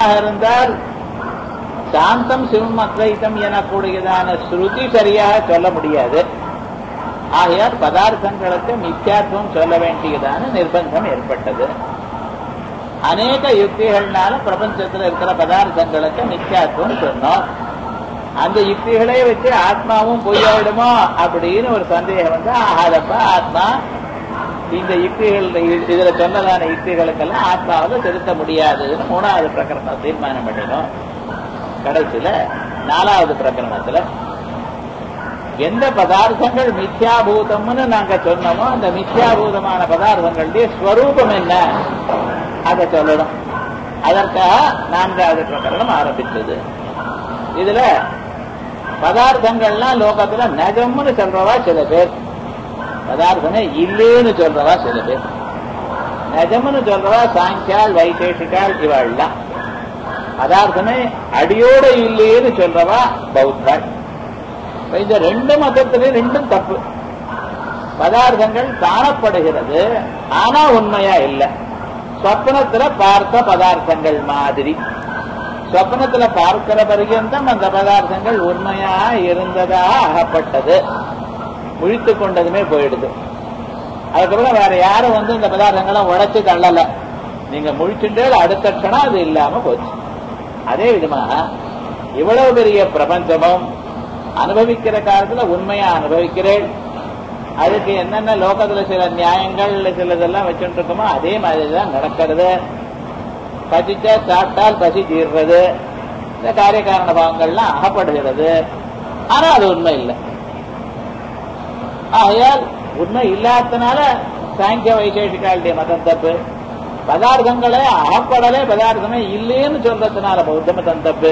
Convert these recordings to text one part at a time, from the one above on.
இருந்தால் சாந்தம் சிவம் அத்வைத்தம் எனக்கூடியதான ஸ்ருதி சரியாக சொல்ல முடியாது ஆகையால் பதார்த்தங்களுக்கு மித்யாத்துவம் சொல்ல வேண்டியதான நிர்பந்தம் ஏற்பட்டது அநேக யுக்திகள்னால பிரபஞ்சத்தில் இருக்கிற பதார்த்தங்களுக்கு மித்யாத்துவம் சொன்னோம் அந்த யுக்திகளை வச்சு ஆத்மாவும் பொய்யாயிடுமோ அப்படின்னு ஒரு சந்தேகம் வந்து ஆகாதப்ப ஆத்மா இந்த யுக்திகள் இதுல சொன்னதான யுக்திகளுக்கெல்லாம் ஆத்மாவில செலுத்த முடியாதுன்னு மூணாவது பிரகரணம் தீர்மானம் பண்ணினோம் கடைசியில நாலாவது பிரகரணத்துல எந்த பதார்த்தங்கள் மித்யாபூதம்னு நாங்க சொன்னோமோ அந்த மித்யாபூதமான பதார்த்தங்களுடைய ஸ்வரூபம் என்ன அதை சொல்லணும் அதற்காக நான்காவது பிரகரணம் ஆரம்பித்தது இதுல பதார்த்தங்கள்லாம் லோகத்துல நகம்னு சொல்றவா சில பேர் பதார்த்தமே இல்லேன்னு சொல்றவா சில பேர் நஜம்னு சொல்றவா சாங்கியால் வைசேஷிகால் இவாள்லாம் பதார்த்தமே அடியோட இல்லேன்னு சொல்றவா பௌத்தாள் இந்த ரெண்டு மதத்திலையும் ரெண்டும் தப்பு பதார்த்தங்கள் காணப்படுகிறது ஆனா உண்மையா இல்லை சொப்னத்துல பார்த்த பதார்த்தங்கள் மாதிரி சொப்னத்துல பார்க்கிற பர்யந்தம் அந்த பதார்த்தங்கள் உண்மையா இருந்ததா அகப்பட்டது முழித்து கொண்டதுமே போயிடுது அதுக்கப்புறம் வேற யாரும் வந்து இந்த பதார்த்தங்களை உடைச்சு தள்ளல நீங்க முழிச்சுட்டே அடுத்த க்ஷணம் அது இல்லாம போச்சு அதே விதமாக இவ்வளவு பெரிய பிரபஞ்சமும் அனுபவிக்கிற காலத்துல உண்மையா அனுபவிக்கிறேன் அதுக்கு என்னென்ன லோகத்துல சில நியாயங்கள் சிலதெல்லாம் வச்சுட்டு இருக்கோமோ அதே மாதிரிதான் நடக்கிறது பசிச்சா சாப்பிட்டால் பசி தீர்றது இந்த காரிய காரண பாவங்கள்லாம் அகப்படுகிறது ஆனா அது உண்மை இல்லை ஆகையால் உண்மை இல்லாதனால சாங்கிய வைசேஷிகாளுடைய மதம் தப்பு பதார்த்தங்களே அகப்படலே பதார்த்தமே இல்லைன்னு சொல்றதுனால பௌத்த மதம் தப்பு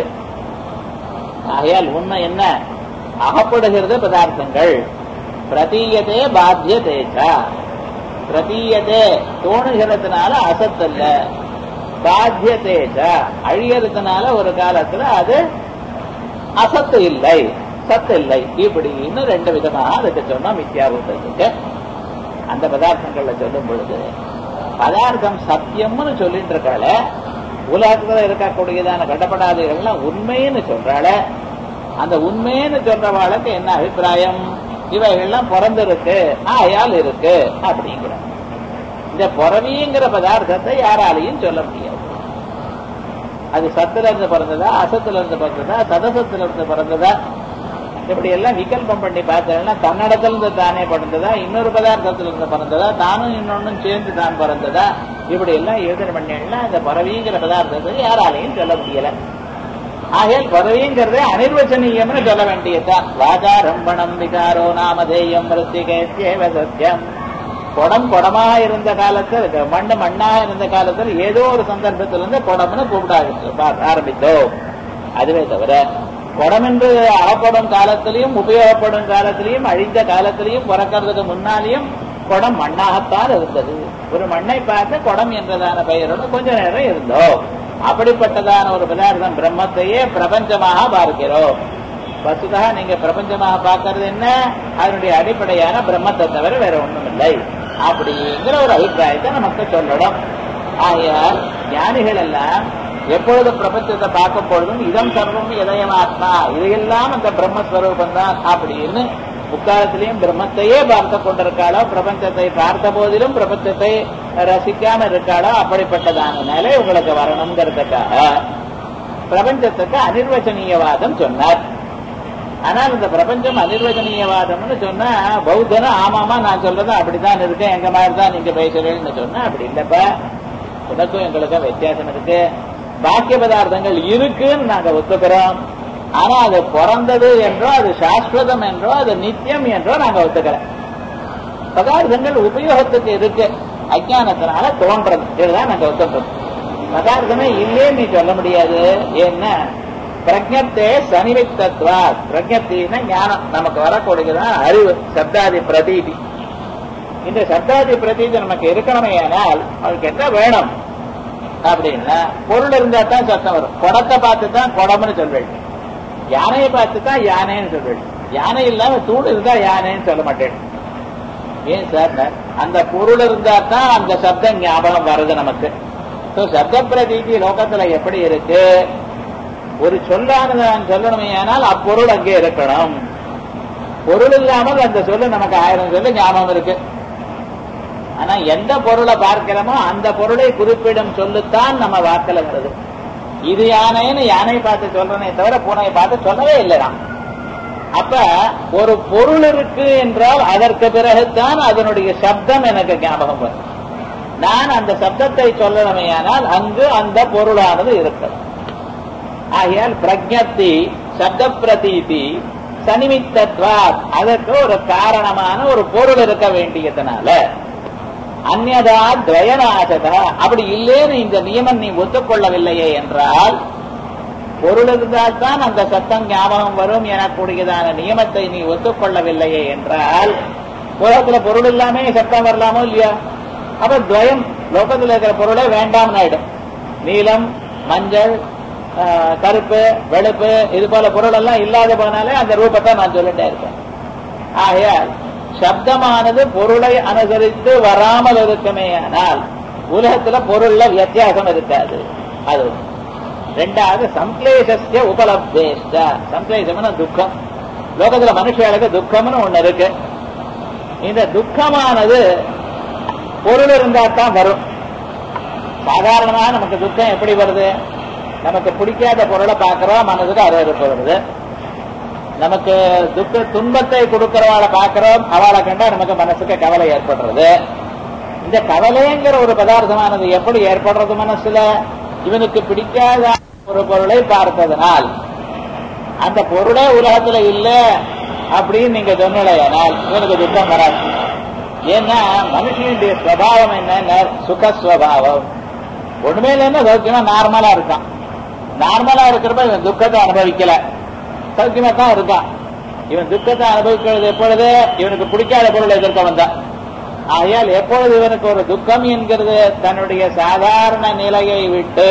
ஆகையால் உண்மை என்ன அகப்படுகிறது பதார்த்தங்கள் பிரதீயதே பாத்தியதேச்சா பிரதீயதே தோணுகிறதுனால அசத்தல்ல பாத்தியதேச்ச அழியறதுனால ஒரு காலத்துல அது அசத்து இல்லை சத்து இல்லை இப்படின்னு ரெண்டு விதமாக அதுக்கு சொன்னோம் மித்யாபூதத்துக்கு அந்த பதார்த்தங்கள்ல சொல்லும் பொழுது பதார்த்தம் சத்தியம்னு சொல்லிட்டு இருக்காள உலகத்துல இருக்கக்கூடியதான கட்டப்படாதீர்கள்லாம் உண்மைன்னு சொல்றாள அந்த உண்மைன்னு சொல்றவாளுக்கு என்ன அபிப்பிராயம் இவைகள்லாம் பிறந்திருக்கு ஆயால் இருக்கு அப்படிங்கிற இந்த பிறவிங்கிற பதார்த்தத்தை யாராலையும் சொல்ல முடியாது அது சத்துல இருந்து பிறந்ததா அசத்துல இருந்து பிறந்ததா சதசத்துல இருந்து பிறந்ததா இப்படி எல்லாம் விகல்பம் பண்ணி பார்த்தா தன்னடத்துல இருந்து தானே பிறந்ததா இன்னொரு பதார்த்தத்துல இருந்து பிறந்ததா தானும் இன்னொன்னும் சேர்ந்து தான் பிறந்ததா இப்படி எல்லாம் யோசனை பண்ணா இந்த பறவைங்கிற பதார்த்தத்தை யாராலையும் சொல்ல முடியல ஆகையால் பறவைங்கிறதே அனிர்வச்சனீயம்னு சொல்ல வேண்டியதுதான் வாஜா ரம்பணம் விகாரோ நாமதேயம் மிருத்திகேத்தியேவ சத்தியம் குடம் குடமா இருந்த காலத்தில் மண்ணு மண்ணா இருந்த காலத்தில் ஏதோ ஒரு சந்தர்ப்பத்தில் இருந்து குடம்னு கூப்பிட ஆரம்பித்தோம் அதுவே தவிர குடம் என்று அகப்படும் காலத்திலையும் உபயோகப்படும் காலத்திலையும் அழிந்த காலத்திலையும் பிறக்கிறதுக்கு முன்னாலேயும் குடம் மண்ணாகத்தான் இருந்தது ஒரு மண்ணை பார்த்து குடம் என்றதான பெயரோடு கொஞ்ச நேரம் இருந்தோம் அப்படிப்பட்டதான ஒரு பதார்த்தம் பிரம்மத்தையே பிரபஞ்சமாக பார்க்கிறோம் வசுதா நீங்க பிரபஞ்சமாக பார்க்கறது என்ன அதனுடைய அடிப்படையான பிரம்மத்தை தவிர வேற ஒண்ணும் இல்லை அப்படிங்கிற ஒரு அபிப்பிராயத்தை நமக்கு சொல்லணும் ஆகையால் ஞானிகள் எல்லாம் எப்பொழுது பிரபஞ்சத்தை பார்க்கும் பொழுதும் இதம் சர்வம் இதயம் ஆத்மா இதையெல்லாம் அந்த பிரம்மஸ்வரூபம் தான் அப்படின்னு முக்காலத்திலையும் பிரம்மத்தையே பார்த்து கொண்டிருக்காளோ பிரபஞ்சத்தை பார்த்த போதிலும் பிரபஞ்சத்தை ரசிக்காம இருக்காளோ அப்படிப்பட்டதான நிலை உங்களுக்கு வரணுங்கிறதுக்காக பிரபஞ்சத்துக்கு அனிர்வச்சனீயவாதம் சொன்னார் ஆனால் இந்த பிரபஞ்சம் அனிர்வச்சனீயவாதம்னு சொன்னா பௌத்தனும் ஆமாமா நான் சொல்றது அப்படித்தான் இருக்கேன் எங்க மாதிரி தான் நீங்க பேசுறேன்னு சொன்னா அப்படி இல்லப்பா உனக்கும் எங்களுக்கும் வித்தியாசம் இருக்கு பாக்கிய பதார்த்தங்கள் இருக்குன்னு நாங்க ஒத்துக்கிறோம் ஆனா அது பிறந்தது என்றோ அது சாஸ்வதம் என்றோ அது நித்தியம் என்றோ நாங்க ஒத்துக்கிறோம் பதார்த்தங்கள் உபயோகத்துக்கு இருக்கு அஜானத்தினால தோன்றது இதுதான் நாங்க ஒத்துக்கிறோம் பதார்த்தமே இல்லேன்னு நீ சொல்ல முடியாது ஏன்னா பிரஜத்தே சனிவித்தத்வா பிரஜத்தின்னா ஞானம் நமக்கு வரக்கூடியதான் அறிவு சப்தாதி பிரதீதி இந்த சப்தாதி பிரதீதி நமக்கு இருக்கணுமே ஆனால் அதுக்கு என்ன வேணும் அப்படின்னா பொருள் இருந்தா தான் சத்தம் வரும் குடத்தை பார்த்து தான் குடம்னு சொல்வேன் யானையை பார்த்து தான் யானைன்னு சொல்வேன் யானை இல்லாம தூள் இருந்தா யானைன்னு சொல்ல மாட்டேன் ஏன் சார் அந்த பொருள் இருந்தா தான் அந்த சப்தம் ஞாபகம் வருது நமக்கு So, சப்த பிரதீதி லோகத்துல எப்படி இருக்கு ஒரு சொல்லானது நான் சொல்லணுமே ஆனால் அப்பொருள் அங்கே இருக்கணும் பொருள் இல்லாமல் அந்த சொல்லு நமக்கு ஆயிரம் சொல்லு ஞாபகம் இருக்கு ஆனா எந்த பொருளை பார்க்கிறோமோ அந்த பொருளை குறிப்பிடும் சொல்லுத்தான் நம்ம வாக்கில் வருது இது யானைன்னு யானை பார்த்து சொல்றனே தவிர பூனையை பார்த்து சொல்லவே இல்லை நான் அப்ப ஒரு பொருள் இருக்கு என்றால் அதற்கு பிறகுதான் அதனுடைய சப்தம் எனக்கு ஞாபகம் வரும் நான் அந்த சப்தத்தை சொல்லணுமேயானால் அங்கு அந்த பொருளானது இருக்கிறது ஆகையால் பிரஜப்தி சப்த பிரதீதி சனிமித்தத்வாத் அதற்கு ஒரு காரணமான ஒரு பொருள் இருக்க வேண்டியதுனால அந்நதா துவயநாசதா அப்படி இல்லேன்னு இந்த நியமம் நீ ஒத்துக்கொள்ளவில்லையே என்றால் பொருள் இருந்தால் தான் அந்த சத்தம் ஞாபகம் வரும் எனக்கூடியதான நியமத்தை நீ ஒத்துக்கொள்ளவில்லையே என்றால் உலகத்துல பொருள் இல்லாமே சத்தம் வரலாமோ இல்லையா அப்ப துவயம் லோகத்துல இருக்கிற பொருளே வேண்டாம்னு ஆயிடும் நீலம் மஞ்சள் ஆஹ், கருப்பு வெளுப்பு இது போல பொருள் எல்லாம் இல்லாத போனாலே அந்த ரூபத்தை நான் சொல்லிட்டே இருப்பேன் ஆகையால் சப்தமானது பொருளை அனுசரித்து வராமல் இருக்குமே ஆனால் உலகத்துல பொருள்ல வித்தியாசம் இருக்காது அது ஒண்ணு. ரெண்டாவது சம்க்லேஷஸ்ய உபலப்தேஷ்ட சம்க்லேஷம்னு துக்கம் லோகத்துல மனுஷர்களுக்கு துக்கம்னு ஒண்ணு இருக்கு இந்த துக்கமானது பொருள் இருந்தா தான் வரும் சாதாரணமாக நமக்கு துக்கம் எப்படி வருது நமக்கு பிடிக்காத பொருளை பார்க்கிறோம் மனதுக்கு அருவருப்பு வருது நமக்கு துக்க துன்பத்தை கொடுக்கிறவாளை பார்க்கிறோம் அவளை கண்டா நமக்கு மனசுக்கு கவலை ஏற்படுறது இந்த கவலைங்கிற ஒரு பதார்த்தமானது எப்படி ஏற்படுறது மனசுல இவனுக்கு பிடிக்காத ஒரு பொருளை பார்த்ததனால் அந்த பொருளே உலகத்துல இல்ல அப்படின்னு நீங்க சொன்னலையானால் இவனுக்கு துக்கம் வராது ஏன்னா மனுஷனுடைய ஸ்வபாவம் என்ன சுகஸ்வபாவம் ஒண்ணுமே இல்லைன்னா சௌக்கியமா நார்மலா இருக்கான் நார்மலா இருக்கிறப்ப இவன் துக்கத்தை அனுபவிக்கல சௌக்கியமா தான் இருக்கான் இவன் துக்கத்தை அனுபவிக்கிறது எப்பொழுது இவனுக்கு பிடிக்காத பொருள் எதிர்க்க வந்தான் ஆகையால் எப்பொழுது இவனுக்கு ஒரு துக்கம் என்கிறது தன்னுடைய சாதாரண நிலையை விட்டு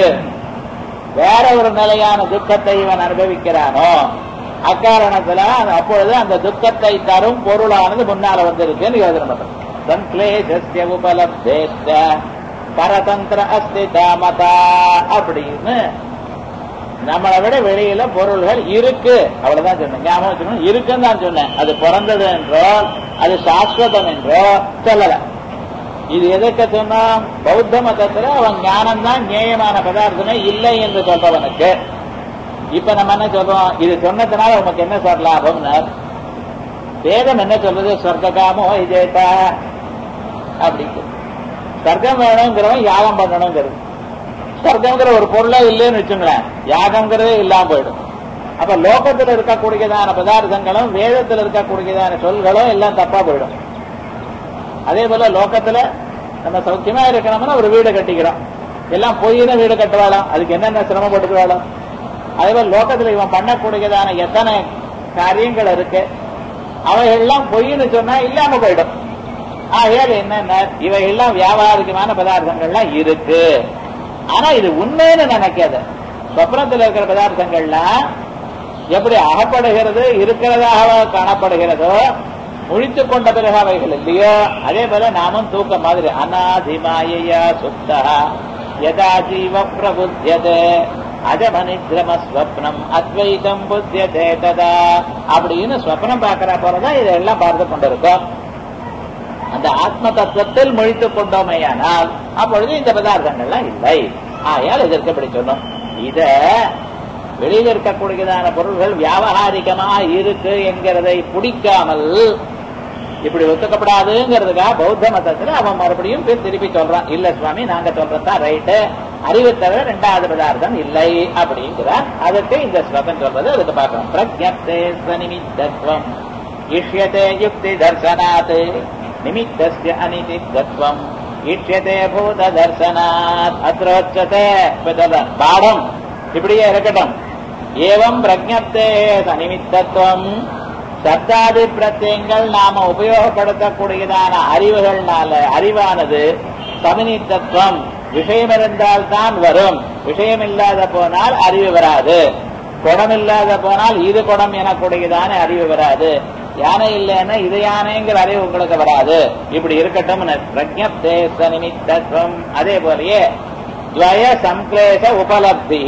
வேற ஒரு நிலையான துக்கத்தை இவன் அனுபவிக்கிறானோ அக்காரணத்துல அது அப்பொழுது அந்த துக்கத்தை தரும் பொருளானது முன்னால வந்திருக்குன்னு யோசனை பண்றோம் சன்க்லேஷஸ்ய உபலப்தேஷ்ட பரதந்திர அஸ்தி தாமதா அப்படின்னு நம்மளை விட வெளியில பொருள்கள் இருக்கு அவ்வளவுதான் சொன்னேன் ஞாபகம் வச்சுக்கணும் இருக்குன்னு தான் சொன்னேன் அது பிறந்தது என்றோ அது சாஸ்வதம் என்றோ சொல்லல இது எதற்கு சொன்னோம் பௌத்த மதத்துல அவன் ஞானம் தான் நியாயமான பதார்த்தமே இல்லை என்று சொல்றவனுக்கு இப்ப நம்ம என்ன சொல்றோம் இது சொன்னதுனால உனக்கு என்ன சார் லாபம்னா வேதம் என்ன சொல்றது சொர்க்ககாமோ இதேதா அப்படிங்கிறது சொர்க்கம் வேணுங்கிறவன் யாகம் பண்ணணுங்கிறது சொர்க்கங்கிற ஒரு பொருளே இல்லைன்னு வச்சுங்களேன் யாகங்கிறதே இல்லாம போயிடும் அப்ப லோகத்துல இருக்கக்கூடியதான பதார்த்தங்களும் வேதத்துல இருக்கக்கூடியதான சொல்களும் எல்லாம் தப்பா போயிடும் அதே போல லோகத்துல நம்ம சௌக்கியமா இருக்கணும்னா ஒரு வீடு கட்டிக்கிறோம் எல்லாம் பொய்னு வீடு கட்டுவாளாம் அதுக்கு என்னென்ன சிரமப்பட்டுக்கிறாளாம் அதே போல லோகத்துல இவன் பண்ணக்கூடியதான எத்தனை காரியங்கள் இருக்கு அவைகள்லாம் பொய்ன்னு சொன்னா இல்லாம போயிடும் ஆகையால் என்னென்ன இவைகள்லாம் வியாபாரிகமான பதார்த்தங்கள்லாம் இருக்கு ஆனா இது உண்மைன்னு நினைக்காத சொப்னத்தில் இருக்கிற பதார்த்தங்கள்லாம் எப்படி அகப்படுகிறது இருக்கிறதாக காணப்படுகிறதோ முழித்து கொண்ட பிறகு அவைகள் இல்லையோ அதே போல நாமும் தூக்கம் மாதிரி அநாதிமாயா சுத்தா யதா ஜீவ பிரபுத்தியதே அஜமனித்ரம ஸ்வப்னம் அத்வைதம் புத்தியதே ததா அப்படின்னு ஸ்வப்னம் பார்க்கிற போலதான் இதெல்லாம் பார்த்து கொண்டிருக்கோம் அந்த ஆத்ம தத்துவத்தில் முழித்துக் கொண்டோமேயானால் அப்பொழுது இந்த பதார்த்தங்கள்லாம் இல்லை ஆயால் இதற்கு இப்படி சொன்னோம் இத வெளியில் இருக்கக்கூடியதான பொருள்கள் வியாபகாரிகமா இருக்கு என்கிறதை பிடிக்காமல் இப்படி ஒத்துக்கப்படாதுங்கிறதுக்காக பௌத்த மதத்துல அவன் மறுபடியும் போய் திருப்பி சொல்றான் இல்ல சுவாமி நாங்க சொல்றதுதான் ரைட்டு அறிவு தவிர ரெண்டாவது பதார்த்தம் இல்லை அப்படிங்கிறார் அதுக்கு இந்த ஸ்லோகம் சொல்றது அதுக்கு பார்க்கணும் பிரஜப்தே ஸ்வநிமித்தத்வம் இஷ்யதே யுக்தி தர்சனாத் நிமித்தஸ்ய அனிதித்வம் இஷ்யதே பூத தர்சனாத் அத்ரோச்சதே பாடம் இப்படியே இருக்கட்டும் ஏவம் பிரஜப்தே சனிமித்தத்துவம் சப்தாதி பிரத்யங்கள் நாம உபயோகப்படுத்தக்கூடியதான அறிவுகள்னால அறிவானது சமனித்தத்துவம் விஷயம் இருந்தால் தான் வரும் விஷயம் இல்லாத போனால் அறிவு வராது குடம் இல்லாத போனால் இது குடம் எனக்கூடியதான அறிவு வராது யானை இல்லைன்னா இது யானைங்கிற அறிவு உங்களுக்கு வராது இப்படி இருக்கட்டும் பிரஜப்தே சனிமித்தத்துவம் அதே போலயே துவய சம்க்லேஷ உபலப்தி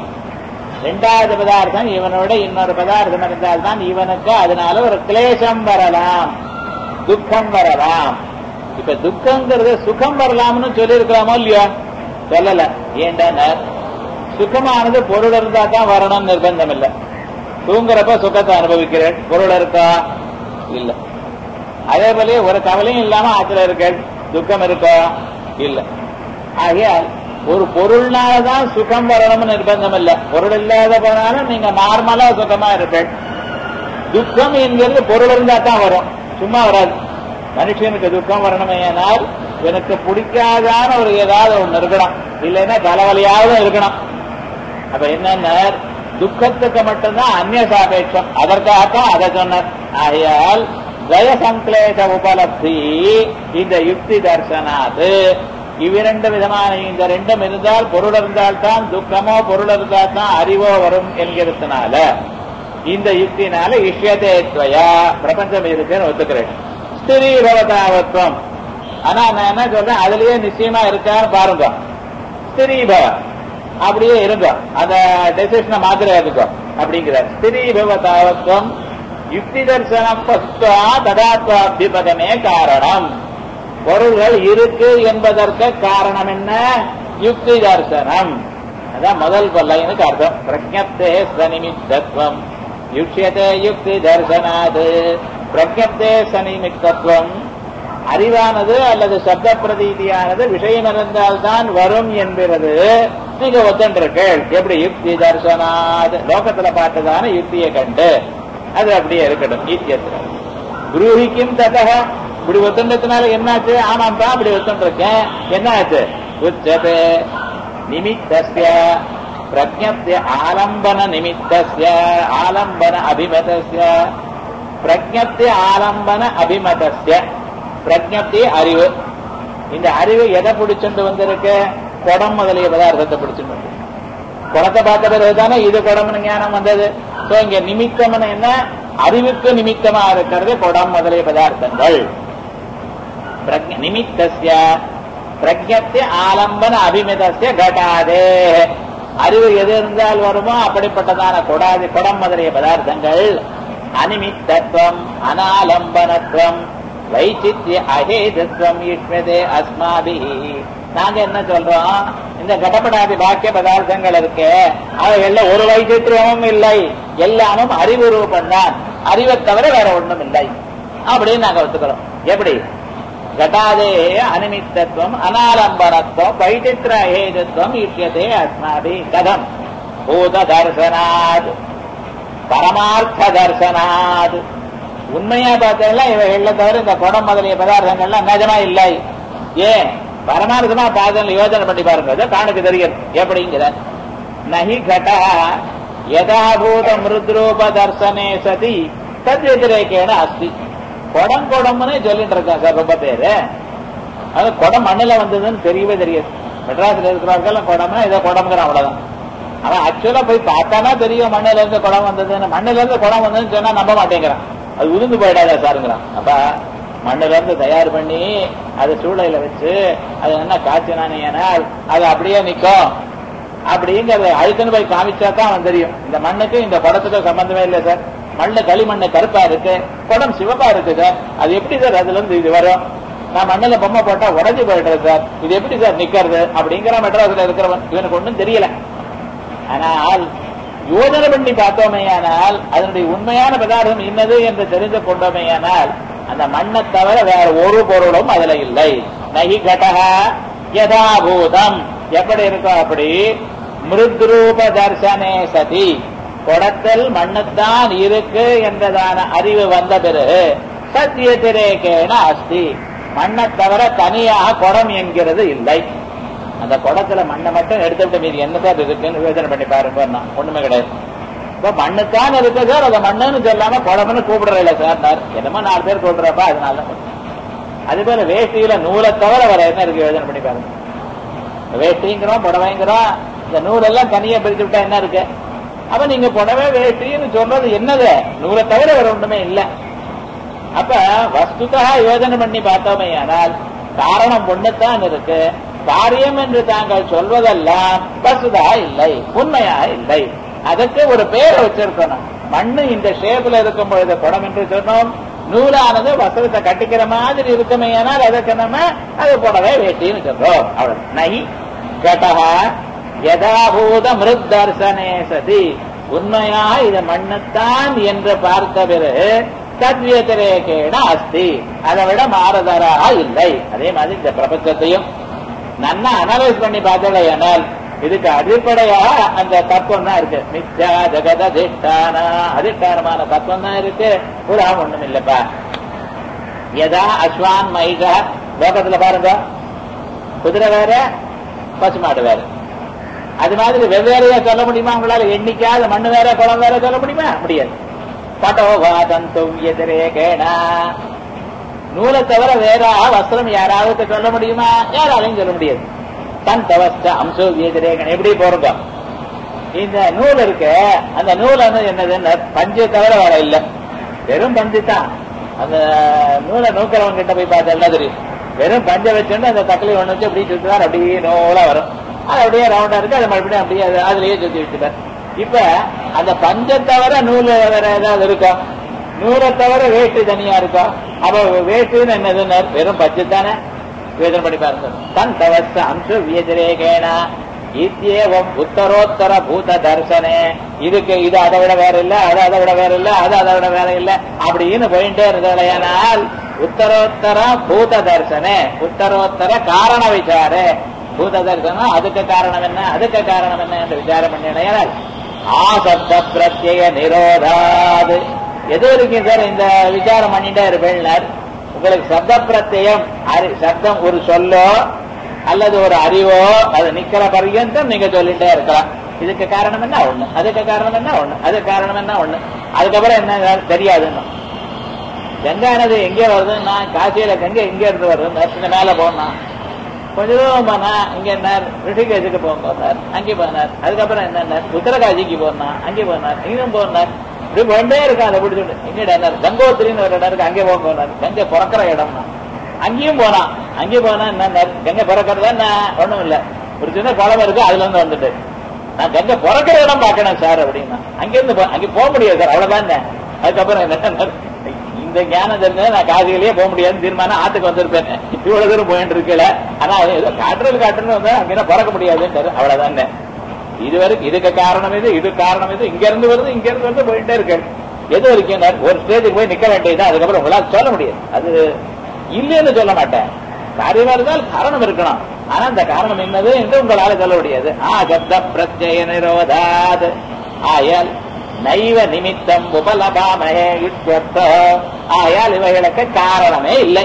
ரெண்டாவது பதார்த்தம் இவனோட இன்னொரு பதார்த்தம் இருந்தால்தான் இவனுக்கு அதனால ஒரு கிளேசம் வரலாம் துக்கம் வரலாம் இப்ப துக்கங்கிறது சுகம் வரலாம்னு சொல்லியிருக்கலாமோ இல்லையோ சொல்லல ஏன்டா சுகமானது பொருள் இருந்தா தான் வரணும்னு நிர்பந்தம் இல்லை தூங்குறப்ப சுகத்தை அனுபவிக்கிறேன் பொருள் இருக்கா இல்ல அதே போல ஒரு கவலையும் இல்லாம ஆத்துல இருக்க துக்கம் இருக்கா இல்ல ஆகையால் ஒரு பொருள்னாலதான் சுகம் வரணும்னு நிர்பந்தம் இல்ல பொருள் இல்லாத போனாலும் நீங்க நார்மலா சுகமா இருப்பேன் துக்கம் என்கிறது பொருள் இருந்தா தான் வரும் சும்மா வராது மனுஷனுக்கு துக்கம் வரணுமே ஏனால் எனக்கு பிடிக்காதான ஒரு ஏதாவது ஒண்ணு இருக்கணும் இல்லைன்னா தலைவலியாவது இருக்கணும் அப்ப என்னன்னா துக்கத்துக்கு மட்டும்தான் அந்நிய சாபேட்சம் அதற்காகத்தான் அதை சொன்னார் ஆகையால் ஜய சங்கிலேஷ உபலப்தி இந்த யுக்தி தர்சனாது இவ்விரண்டு விதமான இந்த ரெண்டும் இருந்தால் பொருள் இருந்தால்தான் துக்கமோ பொருள் இருந்தால் தான் அறிவோ வரும் என்கிறதுனால இந்த யுக்தினால இஷ்யதே துவயா பிரபஞ்சம் இருக்குன்னு ஒத்துக்கிறேன் ஸ்திரீ பவதாவத்வம் ஆனா நான் என்ன சொல்றேன் அதுலயே நிச்சயமா இருக்கான்னு பாருங்க ஸ்திரீ பவ அப்படியே இருங்க அந்த டெசிஷனை மாத்திர இருக்கும் அப்படிங்கிறார் ஸ்திரீ பவதாவத்வம் யுக்தி தர்சனம் பஸ்வா ததாத்வாபிபகமே காரணம் பொருள்கள் இருக்கு என்பதற்கு காரணம் என்ன யுக்தி தர்சனம் அதான் முதல் கொல்லைனுக்கு அர்த்தம் பிரஜப்தே சனிமித்தத்துவம் யுக்ஷியதே யுக்தி தர்சனாது பிரஜப்தே சனிமித்தத்துவம் அறிவானது அல்லது சப்த பிரதீதியானது விஷயம் இருந்தால்தான் வரும் என்கிறது நீங்க ஒத்தன்றீர்கள் எப்படி யுக்தி தர்சனாது லோகத்துல பார்த்ததான யுக்தியை கண்டு அது அப்படியே இருக்கட்டும் ஈத்தியத்துல குருஹிக்கும் ததக இப்படி ஒத்துண்டதுனால என்னாச்சு ஆமாப்பா அப்படி ஒத்துண்டிருக்கேன் என்னாச்சு உச்சதே நிமித்தஸ்ய பிரஜப்திய ஆலம்பன நிமித்தஸ்ய ஆலம்பன அபிமதஸ்ய பிரஜப்திய ஆலம்பன அபிமதஸ்ய பிரஜப்தி அறிவு இந்த அறிவு எதை பிடிச்சுட்டு வந்திருக்கு குடம் முதலிய பதார்த்தத்தை பிடிச்சுட்டு வந்து குடத்தை பார்த்த பிறகு தானே இது குடம்னு ஞானம் வந்தது சோ இங்க நிமித்தம்னு என்ன அறிவுக்கு நிமித்தமா இருக்கிறது குடம் முதலிய பதார்த்தங்கள் பிரஜ- நிமித்தஸ்ய பிரஜப்தி ஆலம்பன அபிமிதஸ்ய கடாதே அறிவு எது இருந்தால் வருமோ அப்படிப்பட்டதான கொடாதி குடம் முதலிய பதார்த்தங்கள் அனிமித்தத்துவம் அனாலம்பனத்துவம் வைச்சித்ய அகேதத்துவம் ஈஸ்வதே அஸ்மாபி நாங்க என்ன சொல்றோம் இந்த கடப்படாதி பாக்கிய பதார்த்தங்கள் இருக்கு அவைகள்ல ஒரு வைச்சித்திரமும் இல்லை எல்லாமும் அறிவு ரூபம்தான் அறிவை தவிர வேற ஒண்ணும் இல்லை அப்படின்னு நாங்க ஒத்துக்கிறோம் எப்படி घटादे अनिमित्तत्वम् अनालम्बनत्वम् वैचित्र अहेतत्वम् इष्यते अस्माभिः कथम् भूतदर्शनात् பரமார்த்த தர்சனாத் உண்மையா பார்த்தீங்கன்னா இவைகள்ல தவிர இந்த குடம் முதலிய பதார்த்தங்கள்லாம் நிஜமா இல்லை ஏன் பரமார்த்தமா பார்த்தா யோசனை பண்ணி பாருங்க அது கணக்கு தெரியும் எப்படிங்கிற நகி கட யதாபூத மிருத்ரூப தர்சனே சதி தத் வெதிரேக்கேன அஸ்தி குடம் குடம்னு சொல்லிட்டு இருக்கான் சார் ரொம்ப பேரு அது குடம் மண்ணுல வந்ததுன்னு தெரியவே தெரியாது மெட்ராஸ்ல இருக்கிறவர்கள் குடம்னா இதை குடம்ங்கிறான் அவ்வளவுதான் அவன் ஆக்சுவலா போய் பார்த்தானா தெரியும் மண்ணுல இருந்து குடம் வந்ததுன்னு மண்ணுல இருந்து குடம் வந்ததுன்னு சொன்னா நம்ப மாட்டேங்கிறான் அது உதிர்ந்து போயிடாதா சாருங்கிறான் அப்ப மண்ணுல இருந்து தயார் பண்ணி அதை சூளையில வச்சு அது என்ன காய்ச்சினானே அது அப்படியே நிக்கும் அப்படிங்கிறத அழுத்துன்னு போய் காமிச்சா தான் அவன் தெரியும் இந்த மண்ணுக்கு இந்த குடத்துக்கு சம்பந்தமே இல்லை சார் மண்ணு களிமண்ணு கருப்பா இருக்கு குடம் சிவப்பா இருக்கு சார் அது எப்படி சார் அதுல இருந்து இது வரும் நான் மண்ணுல பொம்மை போட்டா உடஞ்சி போயிடுறது சார் இது எப்படி சார் நிக்கிறது அப்படிங்கிற மெட்ராஸ்ல இருக்கிறவன் இவனுக்கு ஒண்ணும் தெரியல ஆனால் யோஜனை பண்ணி பார்த்தோமேயானால் அதனுடைய உண்மையான பதார்த்தம் இன்னது என்று தெரிந்து கொண்டோமேயானால் அந்த மண்ணை தவிர வேற ஒரு பொருளும் அதுல இல்லை நகி கடகா யதாபூதம் எப்படி இருக்கோ அப்படி மிருத்ரூப தர்சனே சதி குடத்தில் மண்ணுத்தான் இருக்கு என்றதான அறிவு வந்த பிறகு சத்தியத்திரேகேன அஸ்தி மண்ணை தவிர தனியாக குடம் என்கிறது இல்லை அந்த குடத்துல மண்ணை மட்டும் எடுத்துட்டு மீதி என்ன சார் இருக்குன்னு யோசனை பண்ணி பாருங்க நான் ஒண்ணுமே கிடையாது இப்ப மண்ணுத்தான் இருக்கு சார் அதை மண்ணுன்னு சொல்லாம குடம்னு கூப்பிடுறதில்ல சார் என்னமோ நாலு பேர் கூப்பிடுறப்ப அதனால தான் சொல்றேன். அது போல வேஷ்டியில நூலை தவிர வேற என்ன இருக்கு யோசனை பண்ணி பாருங்க வேஷ்டிங்கிறோம் புடவைங்கிறோம் இந்த நூலெல்லாம் தனியா பிரிச்சு விட்டா என்ன இருக்கு அப்ப நீங்க புடவை வேஷ்டின்னு சொல்றது என்னது நூலை தவிர வேற ஒண்ணுமே இல்லை அப்ப வஸ்துதா யோஜனை பண்ணி பார்த்தோமே ஆனால் காரணம் ஒண்ணுத்தான் இருக்கு காரியம் என்று தாங்கள் சொல்வதெல்லாம் வசுதா இல்லை உண்மையா இல்லை அதுக்கு ஒரு பேரை வச்சிருக்கணும் மண்ணு இந்த ஷேப்ல இருக்கும் பொழுது குடம் என்று சொன்னோம் நூலானது வசனத்தை கட்டிக்கிற மாதிரி இருக்குமே ஆனால் அதுக்கு நம்ம அது புடவை வேட்டின்னு சொல்றோம் அவ்வளவு நை கடகா யதாபூத மிருத் தர்சனே சதி உண்மையா இது மண்ணுத்தான் என்று பார்த்த பிறகு தத்வியத்திரேகேட அஸ்தி அதை விட மாறுதராக இல்லை அதே மாதிரி இந்த பிரபஞ்சத்தையும் நன்னா அனலைஸ் பண்ணி பார்த்தலையானால் இதுக்கு அடிப்படையா அந்த தத்துவம் தான் இருக்கு மித்யா ஜெகத அதிஷ்டான அதிஷ்டானமான தத்துவம் தான் இருக்கு ஒரு ஆம் ஒண்ணும் இல்லப்பா எதா அஸ்வான் மைஷா லோகத்துல பாருங்க குதிரை வேற பசுமாடு வேற அது மாதிரி வெவ்வேறையா சொல்ல முடியுமா உங்களால எண்ணிக்காத மண்ணு வேற குளம் வேற சொல்ல முடியுமா முடியாது பட்டோவாதந்தும் எதிரே கேணா நூலை தவிர வேற வஸ்திரம் யாராவது சொல்ல முடியுமா யாராலையும் சொல்ல முடியாது தன் தவஸ்த அம்சோ எதிரேகன் எப்படி போறோம் இந்த நூல் இருக்கு அந்த நூல் வந்து என்னதுன்னு பஞ்சை தவிர வேற இல்ல வெறும் பஞ்சு தான் அந்த நூலை நூக்கிறவங்க கிட்ட போய் பார்த்தா என்ன தெரியும் வெறும் பஞ்சை வச்சுட்டு அந்த தக்கலை ஒண்ணு வச்சு அப்படியே சுத்துவார் அப்படியே நூலா வரும் அது அப்படியே ரவுண்டா இருக்கு அது மறுபடியும் அப்படியே அது அதுலயே சுத்தி வச்சுப்பார் இப்ப அந்த பஞ்சை தவிர நூல் வேற ஏதாவது இருக்கும் நூலை தவிர வேட்டு தனியா இருக்கும் அப்ப வேட்டுன்னு என்னதுன்னு வெறும் பஞ்சு தானே வேதனை பண்ணி பாருங்க தன் தவஸ்த அம்ச வியதிரேகேன இத்தியேவம் உத்தரோத்தர பூத தர்சனே இதுக்கு இது அதை விட வேற இல்ல அது அதை விட வேற இல்ல அது அதை விட வேற இல்ல அப்படின்னு போயிட்டே இருந்தால் உத்தரோத்தர பூத தர்சனே உத்தரோத்தர காரண விசாரே பூத தர்சனம் அதுக்கு காரணம் என்ன அதுக்கு காரணம் என்ன என்று விசாரம் பண்ணினால் ஆசப்த பிரத்யய நிரோதாது எது வரைக்கும் சார் இந்த விசாரம் பண்ணிட்டே இருப்பேன் உங்களுக்கு சப்த பிரத்யம் அறி- சப்தம் ஒரு சொல்லோ அல்லது ஒரு அறிவோ அது நிக்கிற பர்யந்தம் நீங்க சொல்லிட்டே இருக்கலாம் இதுக்கு காரணம் என்ன ஒண்ணு அதுக்கு காரணம் என்ன ஒண்ணு அதுக்கு காரணம் என்ன ஒண்ணு அதுக்கப்புறம் என்ன தெரியாதுன்னு கங்கா நதி எங்கே வருதுன்னா காசியில கங்கை எங்க இருந்து வருது இந்த மேல போனா கொஞ்ச தூரம் போனா இங்க என்ன ரிஷிகேஷுக்கு போனார் அங்கே போனார் அதுக்கப்புறம் என்ன உத்தரகாசிக்கு போனா அங்கே போனார் இங்கும் போனார் இப்படி போயிட்டே இருக்கான் அதை பிடிச்சிட்டு எங்கடா என்ன கங்கோத்திரின்னு ஒரு இடம் இருக்கு அங்கே போக போனார் கங்கை பிறக்கிற இடம்னா அங்கேயும் போனான் அங்கே போனா என்ன கங்கை பிறக்கிறதா என்ன ஒண்ணும் இல்ல ஒரு சின்ன குளம் இருக்கு அதுல இருந்து வந்துட்டு நான் கங்கை பிறக்கிற இடம் பார்க்கணும் சார் அப்படின்னா அங்கிருந்து போ- அங்கே போக முடியாது சார் அவ்வளவுதான் அதுக்கப்புறம் என்ன இந்த ஞானம் தெரிஞ்சா நான் காசியிலேயே போக முடியாதுன்னு தீர்மானம் ஆத்துக்கு வந்திருப்பேன் இவ்வளவு தூரம் போயிட்டு இருக்கல ஆனா அது ஏதோ காற்றுல காற்றுன்னு வந்தா அங்கே பிறக்க முடியாதுன்னு அவ்வளவுதான் இது வரைக்கும் இதுக்கு காரணம் இது இது காரணம் இது இங்க இருந்து வருது இங்க இருந்து வந்து போயிட்டே இருக்கு எது வரைக்கும் நான் ஒரு ஸ்டேஜுக்கு போய் நிக்க வேண்டியது அதுக்கப்புறம் உங்களால் சொல்ல முடியாது அது இல்லைன்னு சொல்ல மாட்டேன் காரியமா இருந்தால் காரணம் இருக்கணும் ஆனா அந்த காரணம் என்னது என்று உங்களால சொல்ல முடியாது ஆ சப்த பிரத்யய நிரோதாத் ஆயால் நைவ நிமித்தம் உபலபாமயே இத்யர்த்த ஆயால் இவைகளுக்கு காரணமே இல்லை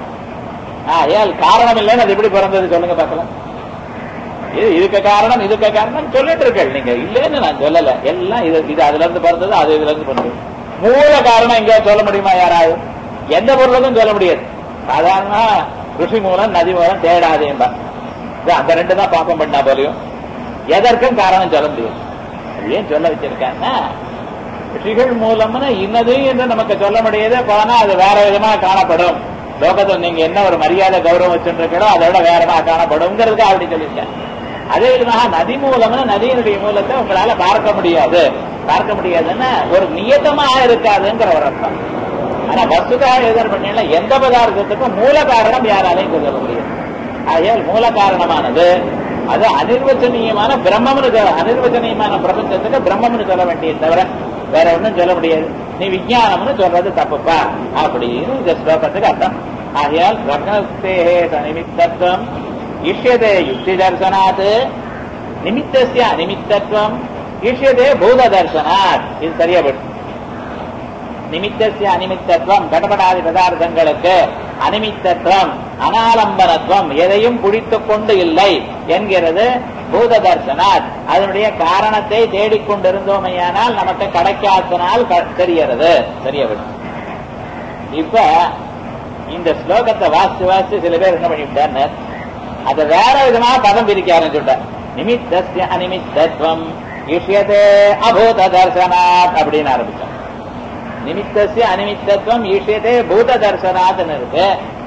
ஆயால் காரணம் இல்லைன்னு அது எப்படி பிறந்தது சொல்லுங்க பார்க்கலாம் இது இதுக்கு காரணம் இதுக்கு காரணம் சொல்லிட்டு இருக்கேன் நீங்க இல்லைன்னு நான் சொல்லல எல்லாம் இது இது அதுல இருந்து பிறந்தது அது இதுல இருந்து பிறந்தது மூல காரணம் எங்கேயாவது சொல்ல முடியுமா யாராவது எந்த பொருளுக்கும் சொல்ல முடியாது சாதாரண ருஷி மூலம் நதி மூலம் தேடாதேம்பா இது அந்த ரெண்டு தான் பாப்பம் பண்ணா போலையும் எதற்கும் காரணம் சொல்ல முடியாது அது ஏன் சொல்ல வச்சிருக்காங்கன்னா ரிஷிகள் மூலம்னு இன்னது என்று நமக்கு சொல்ல முடியாது போனா அது வேற விதமா காணப்படும் லோகத்தில் நீங்க என்ன ஒரு மரியாதை கௌரவம் வச்சுருக்கீங்களோ அதை விட வேற விதமா காணப்படும்ங்கிறதுக்கு அப்படி சொல்லியிருக்கேன் அதே விதமாக நதி மூலம்னு நதியினுடைய மூலத்தை உங்களால பார்க்க முடியாது பார்க்க முடியாதுன்னா ஒரு நியத்தமா இருக்காதுங்கிற ஒரு அர்த்தம் ஆனா வசுதாக எதிர் பண்ணல எந்த பதார்த்தத்துக்கும் மூல காரணம் யாராலையும் சொல்ல முடியாது ஆகையால் மூல காரணமானது அது அனிர்வச்சனீயமான பிரம்மம்னு சொல்ல அனிர்வச்சனீயமான பிரபஞ்சத்துக்கு பிரம்மம்னு சொல்ல வேண்டியது தவிர வேற ஒண்ணும் சொல்ல முடியாது நீ விஞ்ஞானம்னு சொல்றது தப்புப்பா அப்படின்னு இந்த ஸ்லோகத்துக்கு அர்த்தம் ஆகையால் பிரகஸ்தே நிமித்தத்துவம் இஷ்யதே யுக்தி தர்சனாத் நிமித்தசிய அனிமித்தத்துவம் இஷ்யதே பூத தர்சனாத் இது சரியா போயிடுச்சு நிமித்தசிய அனிமித்தத்துவம் கடபடாதி பதார்த்தங்களுக்கு அனிமித்தத்துவம் அனாலம்பனத்துவம் எதையும் பிடித்துக் கொண்டு இல்லை என்கிறது பூத தர்சனாத் அதனுடைய காரணத்தை தேடிக்கொண்டிருந்தோமையானால் நமக்கு கிடைக்காதனால் க- தெரிகிறது தெரிய விடும் இப்ப இந்த ஸ்லோகத்தை வாசி வாசி சில பேர் என்ன பண்ணிவிட்டார் அதை வேற விதமா பதம் பிரிக்க ஆரம்பிச்சுட்டார் நிமித்தஸ்ய அனிமித்தத்துவம் இஷ்யதே அபூத தர்சனாத் அப்படின்னு ஆரம்பிச்சோம் நிமித்தசிய அனிமித்தத்துவம் ஈஷியதே பூத தர்சனாத்னு இருக்கு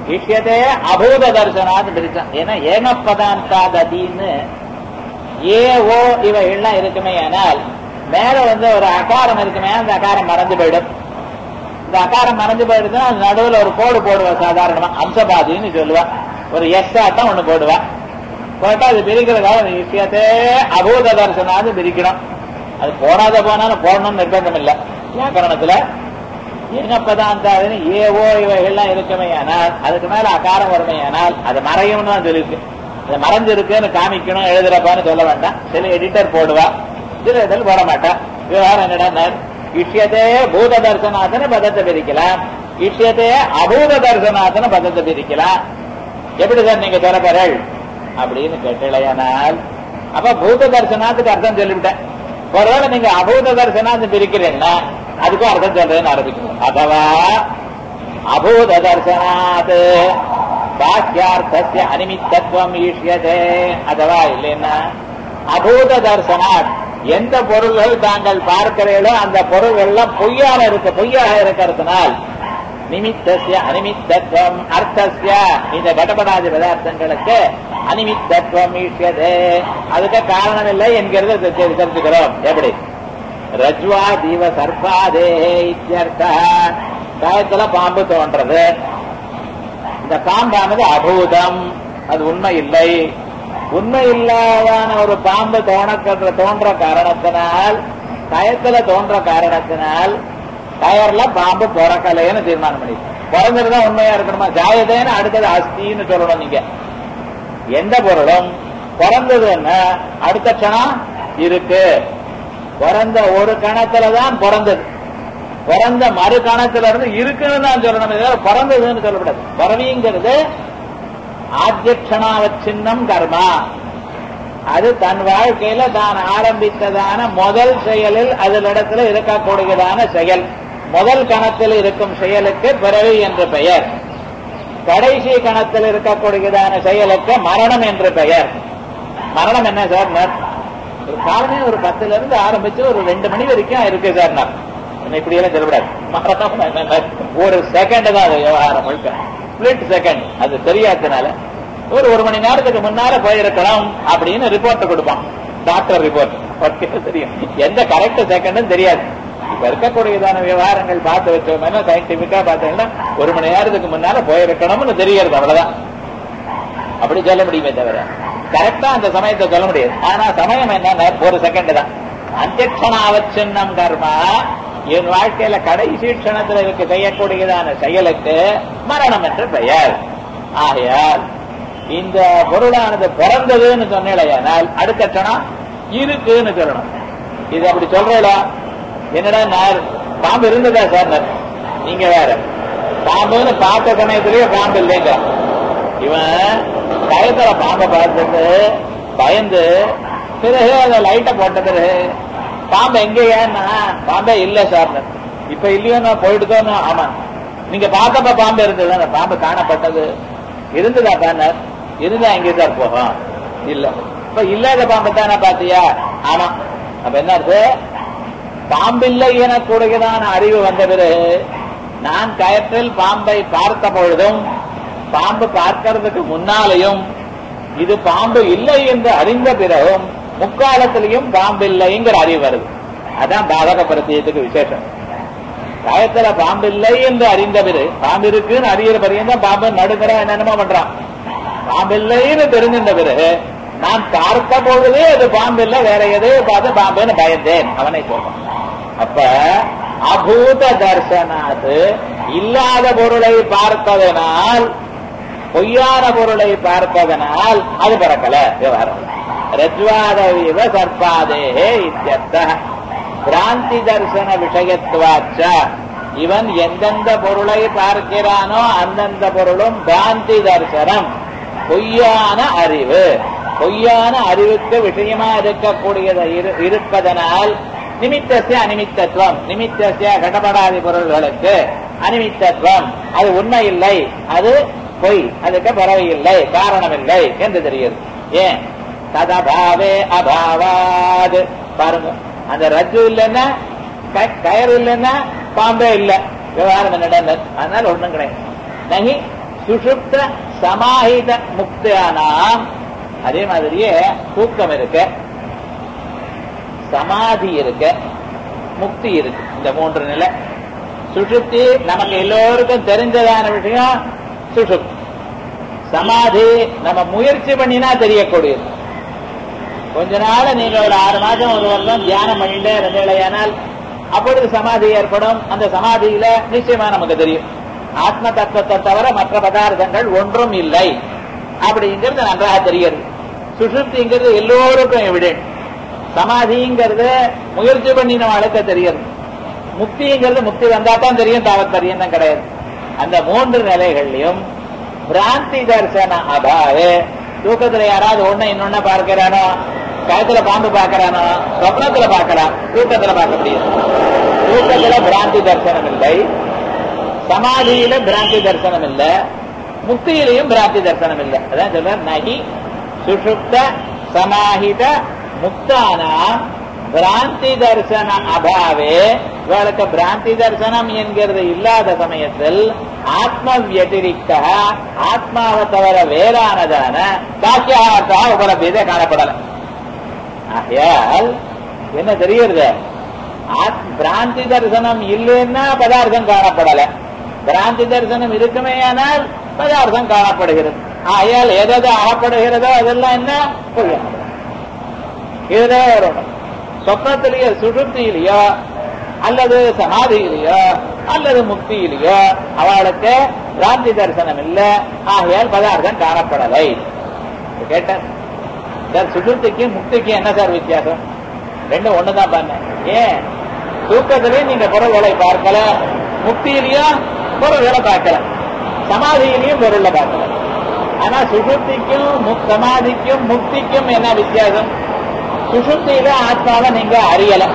இஷ்யதே அபூத தர்சனாத் பிரிச்சான் ஏன்னா ஏகப்பதாந்தாதீன்னு ஏ ஓ இவை எல்லாம் இருக்குமே ஆனால் மேல வந்து ஒரு அகாரம் இருக்குமே அந்த அகாரம் மறைஞ்சு போயிடும் இந்த அகாரம் மறைஞ்சு போயிடுச்சுன்னா அது நடுவுல ஒரு கோடு போடுவா சாதாரணமா அம்சபாதின்னு சொல்லுவா ஒரு எஸ் ஆட்டம் ஒண்ணு போடுவா போட்டா அது பிரிக்கிறதுக்காக அந்த விஷயத்தே அபூத தர்சனாது பிரிக்கணும் அது போடாத போனாலும் போடணும்னு நிர்பந்தம் இல்லை வியாக்கரணத்துல ஏகப்பதாந்தாதின்னு ஏவோ இவைகள்லாம் இருக்குமே ஆனால் அதுக்கு மேல அகாரம் வருமே ஆனால் அது மறையும்னு தான் சொல்லியிருக்கு அது மறைஞ்சிருக்குன்னு காமிக்கணும் எழுதுறப்பான்னு சொல்ல வேண்டாம் சில எடிட்டர் போடுவா சில இதில் போட மாட்டா விவகாரம் என்னடா இஷ்யத்தே பூத தர்சனாத்தன பதத்தை பிரிக்கலாம் இஷ்யத்தே அபூத தர்சனாத்தன பதத்தை பிரிக்கலாம் எப்படி சார் நீங்க சொல்ல போறீள் அப்படின்னு கேட்டலையானால் அப்ப பூத தர்சனாத்துக்கு அர்த்தம் சொல்லிவிட்டேன் ஒருவேளை நீங்க அபூத தர்சனாத்து பிரிக்கிறீங்கன்னா அதுக்கும் அர்த்தம் சொல்றேன்னு ஆரம்பிக்கணும் அதவா அபூத தர்சனாத் பாக்கியார்த்தசிய அனிமித்தத்துவம் ஈஷ்யதே அதவா இல்லைன்னா அபூத தர்சனாத் எந்த பொருள்கள் தாங்கள் பார்க்கிறீர்களோ அந்த பொருள்கள்லாம் பொய்யான இருக்க பொய்யாக இருக்கிறதுனால் நிமித்தசிய அனிமித்தத்துவம் அர்த்தசிய இந்த கடபடாதி பதார்த்தங்களுக்கு அனிமித்தத்துவம் ஈஷ்யதே அதுக்கு காரணம் இல்லை என்கிறது தெரி- தெரிஞ்சுக்கிறோம் எப்படி ரஜ்வா தீவ சர்பாதே இத்தியர்த்த காயத்துல பாம்பு தோன்றது இந்த பாம்பானது அபூதம் அது உண்மை இல்லை உண்மை இல்லாதான ஒரு பாம்பு தோணக்கிற தோன்ற காரணத்தினால் கயத்துல தோன்ற காரணத்தினால் கயர்ல பாம்பு பிறக்கலைன்னு தீர்மானம் பண்ணி பிறந்திருந்தா உண்மையா இருக்கணுமா ஜாயதேன்னு அடுத்தது அஸ்தின்னு சொல்லணும் நீங்க எந்த பொருளும் பிறந்ததுன்னா அடுத்த க்ஷணம் இருக்கு பிறந்த ஒரு கணத்துல தான் பிறந்தது பிறந்த மறு கணத்துல இருந்து இருக்குன்னு தான் சொல்லணும் தவிர பிறந்ததுன்னு சொல்லக்கூடாது பிறவிங்கிறது ஆத்தியக்ஷணாவச்சின்னம் கர்மா அது தன் வாழ்க்கையில தான் ஆரம்பித்ததான முதல் செயலில் அதிலிடத்துல இருக்கக்கூடியதான செயல் முதல் கணத்தில் இருக்கும் செயலுக்கு பிறவி என்று பெயர் கடைசி கணத்தில் இருக்கக்கூடியதான செயலுக்கு மரணம் என்று பெயர் மரணம் என்ன சார் ஒரு காலமே ஒரு பத்துல இருந்து ஆரம்பிச்சு ஒரு ரெண்டு மணி வரைக்கும் இருக்கு சார் நான் என்ன இப்படி எல்லாம் சொல்லக்கூடாது மரணம் என்னன்னா, ஒரு செகண்ட் தான் அது விவகாரம் முழுக்க ஸ்பிளிட் செகண்ட் அது தெரியாததுனால ஒரு ஒரு மணி நேரத்துக்கு முன்னால போயிருக்கலாம் அப்படின்னு ரிப்போர்ட் கொடுப்பான் டாக்டர் ரிப்போர்ட் தெரியும் எந்த கரெக்ட் செகண்ட்னு தெரியாது இப்ப இருக்கக்கூடியதான விவகாரங்கள் பார்த்து வச்சோம்னா சயின்டிபிக்கா பார்த்தீங்கன்னா ஒரு மணி நேரத்துக்கு முன்னால போயிருக்கணும்னு தெரியறது அவ்வளவுதான் அப்படி சொல்ல முடியுமே தவிர கரெக்டா அந்த சமயத்தை சொல்ல முடியாது ஆனா சமயம் என்ன ஒரு செகண்ட் தான் அத்தியக்ஷணாவச்சின்னம் கர்மா என் வாழ்க்கையில கடைசி க்ஷணத்துல இருக்க செய்யக்கூடியதான செயலுக்கு மரணம் என்று பெயர் ஆகையால் இந்த பொருளானது பிறந்ததுன்னு சொன்னேனால் அடுத்த க்ஷணம் இருக்குன்னு சொல்லணும் இது அப்படி சொல்றீங்களா என்னடா நான் பாம்பு இருந்ததா சார் நான்? நீங்க வேற பாம்புன்னு பார்த்த சமயத்திலேயே பாம்பு இல்லைங்க இவன் கயத்துல பாம்பை பார்த்துட்டு பயந்து பிறகு அதை லைட்டை போட்ட பிறகு பாம்பு எங்க ஏன்னா பாம்பே இல்ல சார் இப்ப இல்லையோன்னா போயிட்டுதோன்னு ஆமா நீங்க பார்த்தப்ப பாம்பு இருந்தது அந்த பாம்பு காணப்பட்டது இருந்ததா பேனர் இருந்தா எங்க சார் போகும் இல்ல இப்ப இல்லாத பாம்பு தானே பாத்தியா ஆமா அப்ப என்ன அர்த்தம் பாம்பில்லை எனக்கூடியதான அறிவு வந்த பிறகு நான் கயற்றில் பாம்பை பார்த்த பொழுதும் பாம்பு பார்க்கறதுக்கு முன்னாலேயும் இது பாம்பு இல்லை என்று அறிந்த பிறகும் முக்காலத்திலையும் பாம்பு இல்லைங்கிற அறிவு வருது அதான் பாதக பிரத்தியத்துக்கு விசேஷம் கயத்துல பாம்பு இல்லை என்று அறிந்த பிறகு பாம்பு இருக்குன்னு அறியிற பரியந்தான் பாம்பு நடுங்கிற என்னென்னமோ பண்றான் பாம்பு இல்லைன்னு தெரிஞ்சின்ற பிறகு நான் பார்த்த பொழுதே அது பாம்பு இல்லை வேற எதையோ பார்த்து பாம்புன்னு பயந்தேன் அவனை சொல்றான் அப்ப அபூத தர்சனாது இல்லாத பொருளை பார்த்ததனால் பொய்யான பொருளை பார்ப்பதனால் அது பிறக்கல விவகாரம் ரஜ்வாதவிவ சர்பாதேஹே இத்தியர்த்த பிராந்தி தர்சன விஷயத்துவாச்ச இவன் எந்தெந்த பொருளை பார்க்கிறானோ அந்தந்த பொருளும் பிராந்தி தர்சனம் பொய்யான அறிவு பொய்யான அறிவுக்கு விஷயமா இருக்கக்கூடியது இரு- இருப்பதனால் நிமித்தசிய அனிமித்தத்துவம் நிமித்தசிய கடபடாதி பொருள்களுக்கு அனிமித்தத்துவம் அது உண்மை இல்லை அது பொய் அதுக்கு பறவை இல்லை காரணம் இல்லை என்று தெரியுது ஏன் ததபாவே அபாவாது பாருங்க அந்த ரஜ்ஜு இல்லைன்னா க- கயறு இல்லைன்னா பாம்பே இல்ல விவகாரம் என்னடா அதனால ஒண்ணும் கிடையாது நகி சுஷுப்த சமாஹித முக்தானாம் அதே மாதிரியே தூக்கம் இருக்கு சமாதி இருக்கு முக்தி இருக்கு இந்த மூன்று நிலை சுஷுப்தி நமக்கு எல்லோருக்கும் தெரிஞ்சதான விஷயம் சுஷுப்தி சமாதி நம்ம முயற்சி பண்ணினா தெரியக்கூடியது கொஞ்ச நாள் நீங்க ஒரு ஆறு மாதம் ஒரு வருடம் தியானம் பண்ணிட்டே இருந்தீங்களேயானால் அப்பொழுது சமாதி ஏற்படும் அந்த சமாதியில நிச்சயமா நமக்கு தெரியும் ஆத்ம தத்துவத்தை தவிர மற்ற பதார்த்தங்கள் ஒன்றும் இல்லை அப்படிங்கிறது நன்றாக தெரிகிறது சுஷுப்திங்கிறது எல்லோருக்கும் எவிடென்ட் சமாதிங்கிறது முயற்சி பண்ணின வாழ்க்கை தெரியுது முக்திங்கிறது முக்தி வந்தா தான் தெரியும் தாவத் தெரியும் கிடையாது அந்த மூன்று நிலைகள்லயும் பிராந்தி தர்சன அபாவே தூக்கத்துல யாராவது ஒண்ணு இன்னொன்னு பார்க்கிறானோ கழுத்துல பாம்பு பார்க்கறானோ சொப்னத்துல பார்க்கறான் தூக்கத்துல பார்க்க முடியாது தூக்கத்துல பிராந்தி தர்சனம் இல்லை சமாதியில பிராந்தி தர்சனம் இல்ல முக்தியிலையும் பிராந்தி தர்சனம் இல்லை அதான் சொல்ற நகி சுஷுப்த சமாஹித முக்தானா பிராந்தி தர்சன அபாவே இவளுக்கு பிராந்தி தர்சனம் என்கிறது இல்லாத சமயத்தில் ஆத்ம வியதிரிக்த ஆத்மாவை தவிர வேறானதான சாட்சியார்த்தா உபலபியதை காணப்படல ஆகையால் என்ன தெரியுறது பிராந்தி தரிசனம் இல்லைன்னா பதார்த்தம் காணப்படல பிராந்தி தரிசனம் இருக்குமே ஆனால் பதார்த்தம் காணப்படுகிறது ஆகையால் எதாவது ஆகப்படுகிறதோ அதெல்லாம் என்ன புரியாது இதுல வரணும் சொப்னத்திலேயோ சுழுப்தியிலேயோ அல்லது சமாதியிலேயோ அல்லது முக்தியிலேயோ அவளுக்கு பிராந்தி தரிசனம் இல்ல ஆகையால் பதார்த்தம் காணப்படலை கேட்டேன் சார் சுசுப்திக்கு முக்திக்கு என்ன சார் வித்தியாசம் ரெண்டும் ஒண்ணுதான் பண்ண ஏன் தூக்கத்திலையும் நீங்க பொருள்களை பார்க்கல முக்தியிலையும் பொருள்களை பார்க்கல சமாதியிலையும் பொருளை பார்க்கல ஆனா சுசுப்திக்கும் சமாதிக்கும் முக்திக்கும் என்ன வித்தியாசம் சுசுப்தியில ஆத்மாவை நீங்க அறியல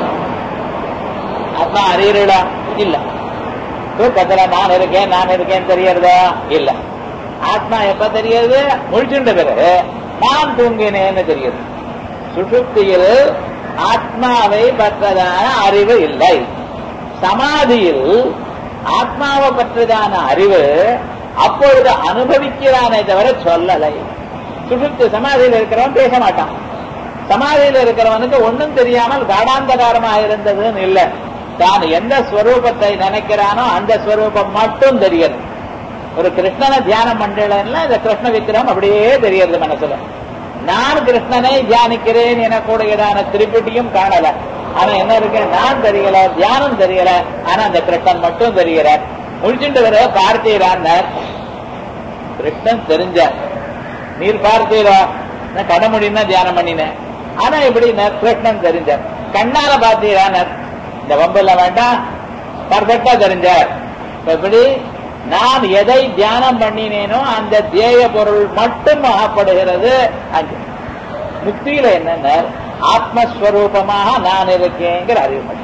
ஆத்மா அறியறா இல்ல தூக்கத்துல நான் இருக்கேன் நான் இருக்கேன் தெரியறதா இல்ல ஆத்மா எப்ப தெரியுது முழிச்சுட்ட பிறகு நான் தூங்கினேன்னு தெரியுது சுசுப்தியில் ஆத்மாவை பற்றதான அறிவு இல்லை சமாதியில் ஆத்மாவை பற்றதான அறிவு அப்பொழுது அனுபவிக்கிறானே தவிர சொல்லலை சுசுப்தி சமாதியில் இருக்கிறவன் பேச மாட்டான் சமாதியில் இருக்கிறவனுக்கு ஒன்னும் தெரியாமல் காடாந்தகாரமாக இருந்ததுன்னு இல்லை தான் எந்த ஸ்வரூபத்தை நினைக்கிறானோ அந்த ஸ்வரூபம் மட்டும் தெரியுது ஒரு கிருஷ்ணனை தியானம் பண்றேன்னா இந்த கிருஷ்ண விக்கிரம் அப்படியே தெரியுது மனசுல நான் கிருஷ்ணனை தியானிக்கிறேன் எனக்கூடியதான திருப்பிட்டியும் காணல ஆனா என்ன இருக்கு நான் தெரியல தியானம் தெரியல ஆனா அந்த கிருஷ்ணன் மட்டும் தெரியல முடிச்சுட்டு வர பார்த்தீரான் கிருஷ்ணன் தெரிஞ்ச நீர் பார்த்தீரா நான் கடமுடினா தியானம் பண்ணினேன் ஆனா எப்படி கிருஷ்ணன் தெரிஞ்ச கண்ணால பார்த்தீரான் இந்த வம்பல்ல வேண்டாம் பர்ஃபெக்டா தெரிஞ்சார் எப்படி நான் எதை தியானம் பண்ணினேனோ அந்த தேய பொருள் மட்டும் ஆகப்படுகிறது அங்கு முக்தியில என்னென்ன ஆத்மஸ்வரூபமாக நான் இருக்கேங்கிற அறிவு மட்டும்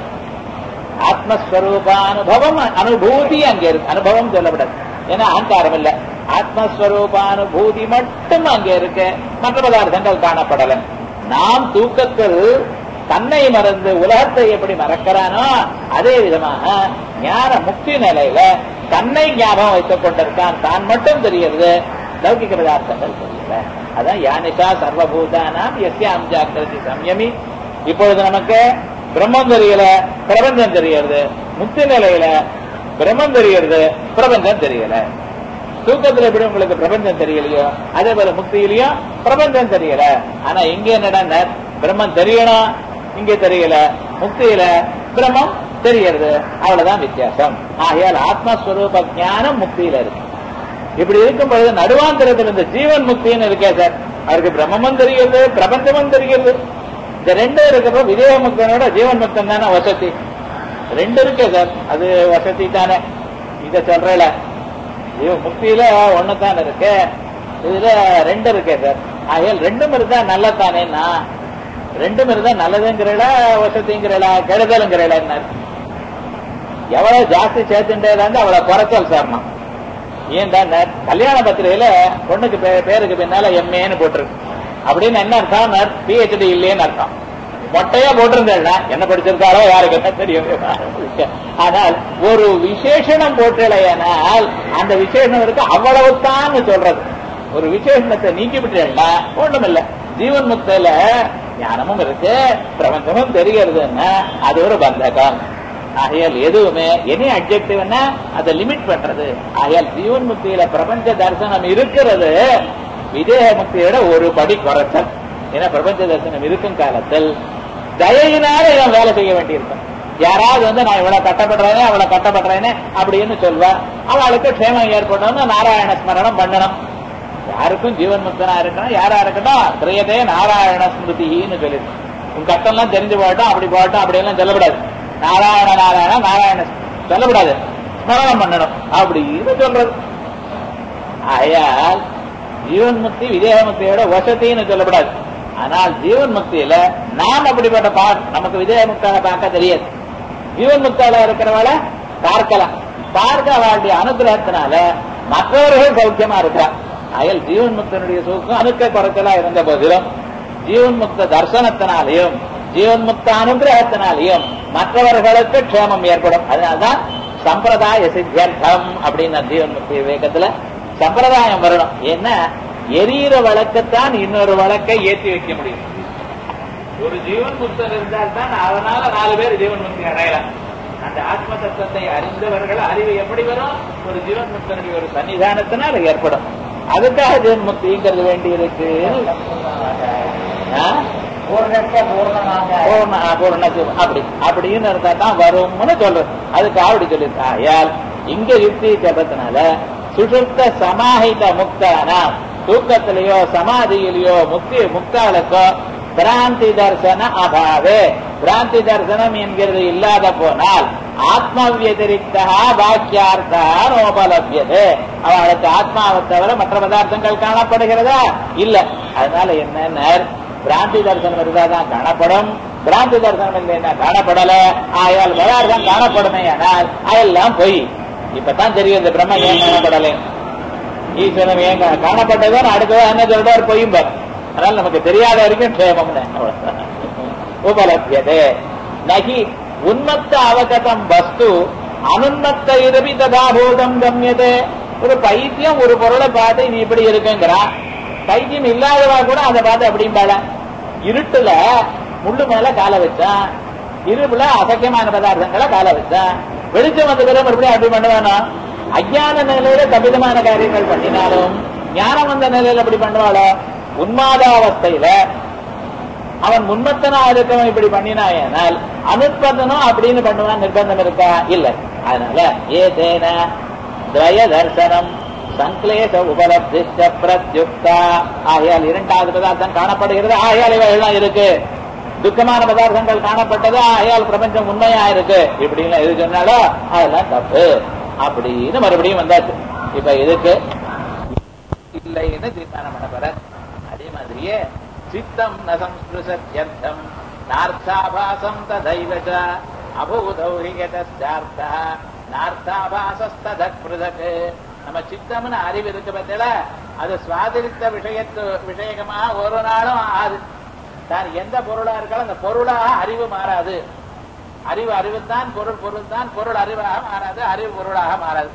ஆத்மஸ்வரூபானுபவம் அனுபூதி அங்கே இருக்கு அனுபவம் சொல்லப்படாது ஏன்னா அகங்காரம் இல்ல ஆத்மஸ்வரூபானுபூதி மட்டும் அங்கே இருக்கு மற்ற பதார்த்தங்கள் காணப்படல நாம் தூக்கத்தில் தன்னை மறந்து உலகத்தை எப்படி மறக்கிறானோ அதே விதமாக ஞான முக்தி நிலையில தன்னை ஞாபகம் வைத்துக் கொண்டிருக்கான் தான் மட்டும் தெரிகிறது லௌகிக பதார்த்தங்கள் தெரியல அதான் யானிஷா சர்வபூதானாம் எஸ்யாம் ஜாக்கிரதி சம்யமி இப்பொழுது நமக்கு பிரம்மம் தெரியல பிரபஞ்சம் தெரியறது முக்தி நிலையில பிரம்மம் தெரியறது பிரபஞ்சம் தெரியல தூக்கத்துல எப்படி உங்களுக்கு பிரபஞ்சம் தெரியலையோ அதே போல முக்தியிலையும் பிரபஞ்சம் தெரியல ஆனா இங்க என்னடா பிரம்மம் தெரியணும் இங்க தெரியல முக்தியில பிரம்மம் தெரியறது அவ்வளவுதான் வித்தியாசம் ஆகையால் ஆத்மஸ்வரூப ஞானம் முக்தியில இருக்கு இப்படி இருக்கும் பொழுது நடுவாந்திரத்தில் இந்த ஜீவன் முக்தின்னு இருக்கே சார் அவருக்கு பிரம்மமும் தெரிகிறது பிரபஞ்சமும் தெரிகிறது இந்த ரெண்டும் இருக்கிறப்ப விதேக முக்தனோட ஜீவன் முக்தன் தானே வசதி ரெண்டு இருக்கே சார் அது வசதி தானே இத சொல்றல ஜீவ முக்தியில ஒண்ணுதான் இருக்கு இதுல ரெண்டு இருக்கே சார் ஆகையால் ரெண்டும் இருந்தா நல்லதானேன்னா ரெண்டும் இருந்தா நல்லதுங்கிறல வசதிங்கிறல கெடுதலுங்கிறல என்ன எவ்வளவு ஜாஸ்தி சேர்த்துட்டே இருந்தா அவ்வளவு குறைச்சல் சாரணும் ஏன்டா கல்யாண பத்திரிகையில பொண்ணுக்கு பேருக்கு பின்னால எம்ஏன்னு போட்டிருக்கு அப்படின்னு என்ன அர்த்தம் பிஹெச்டி இல்லையேன்னு அர்த்தம் மொட்டையா போட்டிருந்தேன்னா என்ன படிச்சிருக்காரோ யாருக்கு என்ன தெரியும் ஆனால் ஒரு விசேஷணம் போட்டலையானால் அந்த விசேஷணம் இருக்கு அவ்வளவுதான் சொல்றது ஒரு விசேஷணத்தை நீக்கி விட்டேன்னா ஒண்ணும் இல்ல ஜீவன் முக்தியில ஞானமும் இருக்கு பிரபஞ்சமும் தெரிகிறதுன்னா அது ஒரு பந்தகம் ஆகையால் எதுவுமே எனி அப்ஜெக்டிவ்னா அதை லிமிட் பண்றது ஆகையால் ஜீவன் முக்தியில பிரபஞ்ச தரிசனம் இருக்கிறது விதேக முக்தியோட ஒரு படி குறைச்சல் ஏன்னா பிரபஞ்ச தரிசனம் இருக்கும் காலத்தில் தயையினால இவன் வேலை செய்ய வேண்டியிருக்கும் யாராவது வந்து நான் இவ்வளவு கட்டப்படுறேனே அவ்வளவு கட்டப்படுறேனே அப்படின்னு சொல்வா அவளுக்கு க்ஷேமம் ஏற்படணும்னு நாராயண ஸ்மரணம் பண்ணணும் யாருக்கும் ஜீவன் முக்தனா இருக்கணும் யாரா இருக்கட்டும் திரையதே நாராயண ஸ்மிருதின்னு சொல்லிருக்கு உன் கஷ்டம்லாம் தெரிஞ்சு போகட்டும் அப்படி போகட்டும் அப்படி எல்லாம் சொல்லக்கூடாது நாராயண நாராயண நாராயண சொல்லக்கூடாது ஸ்மரணம் பண்ணணும் அப்படின்னு சொல்றது ஆயால் ஜீவன் முக்தி விதேக முக்தியோட வசத்தின்னு சொல்லக்கூடாது ஆனால் ஜீவன் முக்தியில நாம் அப்படிப்பட்ட பா நமக்கு விதேக முக்தாக பார்க்க தெரியாது ஜீவன் முக்தால இருக்கிறவள பார்க்கலாம் பார்க்க அவளுடைய அனுகிரகத்தினால மற்றவர்கள் சௌக்கியமா இருக்கிறா அயல் ஜீவன் முக்தனுடைய சூக்கம் அணுக்க குறைச்சலா இருந்த போதிலும் ஜீவன் முக்த தர்சனத்தினாலையும் ஜீவன் முக்த அனுகிரகத்தினாலையும் மற்றவர்களுக்கு க்ஷேமம் ஏற்படும் அதனால்தான் சம்பிரதாய சித்தியர்த்தம் அப்படின்னு ஜீவன் முக்தி விவேகத்துல சம்பிரதாயம் வரணும் ஏன்னா எரியிற வழக்கத்தான் இன்னொரு வழக்கை ஏற்றி வைக்க முடியும் ஒரு ஜீவன் முக்தர் இருந்தால் தான் அதனால நாலு பேர் ஜீவன் முக்தி அடையலாம் அந்த ஆத்ம தத்துவத்தை அறிந்தவர்கள் அறிவு எப்படி வரும் ஒரு ஜீவன் முக்தனுடைய ஒரு சன்னிதானத்தினால் ஏற்படும் அதுக்காக ஜீவன் முக்திங்கிறது வேண்டி இருக்கு பூர்ணத்தை பூர்ணமாக பூர்ண பூர்ண ஜீவன் அப்படி அப்படின்னு இருந்தா தான் வரும்னு சொல்றது அதுக்காக அப்படி சொல்லியிருக்கா ஆயால் இங்க யுக்தி ஜபத்தினால சுஷுப்த சமாஹித முக்தானா தூக்கத்திலேயோ சமாதியிலேயோ முக்தி முக்தாளுக்கோ பிராந்தி தர்சன அபாவே பிராந்தி தர்சனம் என்கிறது இல்லாத போனால் ஆத்ம வியதிரிக்தா வாக்கியார்த்தா நோபலபியது அவளுக்கு ஆத்மாவை தவிர மற்ற பதார்த்தங்கள் காணப்படுகிறதா இல்ல அதனால என்ன பிராந்தி தரிசனம் இருந்தாதான் காணப்படும் பிராந்தி தரிசனம் இல்லைன்னா காணப்படல ஆயால் பதார்த்தம் காணப்படுமே ஆனால் அதெல்லாம் பொய் இப்பதான் தெரியும் இந்த பிரம்ம ஏன் காணப்படலை ஈஸ்வரன் ஏன் கா- காணப்பட்டதோ அடுத்ததா என்ன சொல்றார் பொய்யும்பார் அதனால நமக்கு தெரியாத வரைக்கும் க்ஷேமம்னு அவ்வளவுதான். உபலபியதே நகி உன்மத்த அவகதம் வஸ்து அனுன்மத்த இரவி ததாபூதம் கம்யதே ஒரு பைத்தியம் ஒரு பொருளை பார்த்து நீ இப்படி இருக்குங்கிறான் பைத்தியம் இல்லாதவா கூட அதை பார்த்து அப்படிம்பாள இருட்டுல முள்ளு மேல காலை வச்சான் இருப்புல அசக்கியமான பதார்த்தங்களை காலை வச்சான் வெளிச்சம் வந்த பிறகு மறுபடியும் அப்படி பண்ணுவானா அஜான நிலையில கபிதமான காரியங்கள் பண்ணினாலும் ஞானம் வந்த நிலையில அப்படி பண்ணுவாளோ உன்மாதாவஸ்தையில அவன் முன்மத்தனா இருக்கவன் இப்படி பண்ணினாயனால் அனுற்பந்தனும் அப்படின்னு பண்ணுவான் நிர்பந்தம் இருக்கா இல்ல அதனால ஏ தேன திரய தர்சனம் சங்கிலேச உபலப்திஷ்ட பிரத்யுக்தா ஆகையால் இரண்டாவது பதார்த்தம் காணப்படுகிறது ஆகையால் இவைகள்லாம் இருக்கு துக்கமான பதார்த்தங்கள் காணப்பட்டது ஆகையால் பிரபஞ்சம் உண்மையா இருக்கு இப்படின்னு எது சொன்னாலும் அதெல்லாம் தப்பு அப்படின்னு மறுபடியும் வந்தாச்சு இப்ப இதுக்கு இல்லைன்னு தீர்மானம் பண்ண போற அதே மாதிரியே சித்தம் ந சம்ஸ்பிருஷத்யர்த்தம் நார்த்தாபாசம் ததைவச்ச அபூதௌஹிகதார்த்தா நார்த்தாபாசஸ்ததக் பிருதக் நம்ம சித்தம்னு அறிவு இருக்கு பார்த்தீங்களா அது சுவாதிரித்த விஷயத்து விஷயகமாக ஒரு நாளும் ஆது தான் எந்த பொருளா இருக்காலும் அந்த பொருளாக அறிவு மாறாது அறிவு அறிவுத்தான் பொருள் பொருள் தான் பொருள் அறிவாக மாறாது அறிவு பொருளாக மாறாது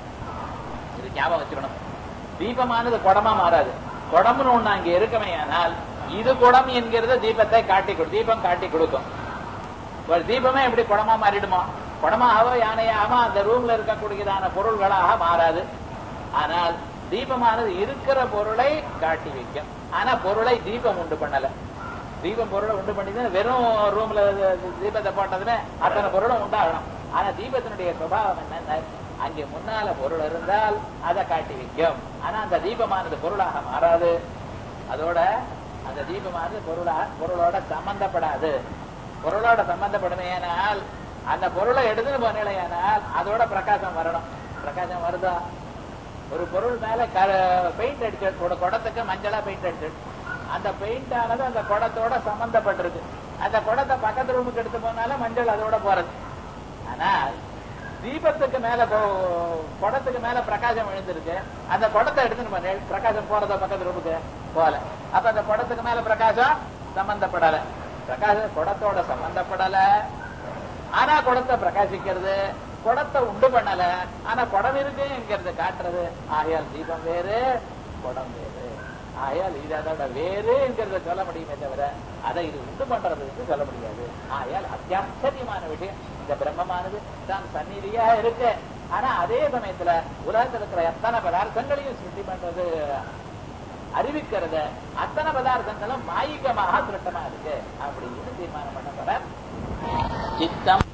இது ஞாபகம் வச்சுக்கணும் தீபமானது குடமா மாறாது குடம்னு ஒண்ணு அங்க இருக்குமே ஆனால் இது குடம் என்கிறது தீபத்தை காட்டி கொடு தீபம் காட்டி கொடுக்கும் ஒரு தீபமே எப்படி குடமா மாறிடுமா குடமாகவோ யானையாகவோ அந்த ரூம்ல இருக்கக்கூடியதான பொருள்களாக மாறாது ஆனால் தீபமானது இருக்கிற பொருளை காட்டி வைக்கும் ஆனா பொருளை தீபம் உண்டு பண்ணல தீபம் பொருளை உண்டு பண்ணி வெறும் ரூம்ல தீபத்தை போட்டதுமே அத்தனை பொருளும் உண்டாகணும் ஆனா தீபத்தினுடைய சுபாவம் என்ன அங்கே முன்னால பொருள் இருந்தால் அதை காட்டி வைக்கும் ஆனா அந்த தீபமானது பொருளாக மாறாது அதோட அந்த தீபமானது பொருளாக பொருளோட சம்பந்தப்படாது பொருளோட சம்பந்தப்படுமையானால் அந்த பொருளை எடுத்துட்டு போனேனால் அதோட பிரகாசம் வரணும் பிரகாசம் வருதா ஒரு பொருள் மேல பெயிண்ட் அடிச்சு ஒரு குடத்துக்கு மஞ்சளா பெயிண்ட் அடிச்சு அந்த பெயிண்ட் ஆனது அந்த குடத்தோட சம்பந்தப்பட்டிருக்கு அந்த குடத்தை பக்கத்து ரூமுக்கு எடுத்து போனாலும் மஞ்சள் அதோட போறது ஆனால் தீபத்துக்கு மேல போ- குடத்துக்கு மேல பிரகாசம் விழுந்திருக்கு அந்த குடத்தை எடுத்துன்னு போனேன் பிரகாசம் போறதா பக்கத்து ரூமுக்கு போல அப்ப அந்த குடத்துக்கு மேல பிரகாசம் சம்பந்தப்படல பிரகாச குடத்தோட சம்பந்தப்படல ஆனா குடத்தை பிரகாசிக்கிறது குடத்தை உண்டு பண்ணல ஆனா குடம் இருக்குங்கிறது காட்டுறது ஆகையால் தீபம் வேறு குடம் வேறு ஆகையால் இது அதோட வேறுங்கிறத சொல்ல முடியுமே தவிர அதை இது உண்டு பண்றதுன்னு சொல்ல முடியாது ஆகையால் அத்தியாச்சரியமான விஷயம் இந்த பிரம்மமானது தான் சந்நிதியா இருக்கு ஆனா அதே சமயத்துல உலகத்துல இருக்கிற எத்தனை பதார்த்தங்களையும் சிருஷ்டி பண்றது அறிவிக்கிறத அத்தனை பதார்த்தங்களும் மாயிகமாக திருட்டமா இருக்கு அப்படின்னு தீர்மானம் பண்ண சித்தம்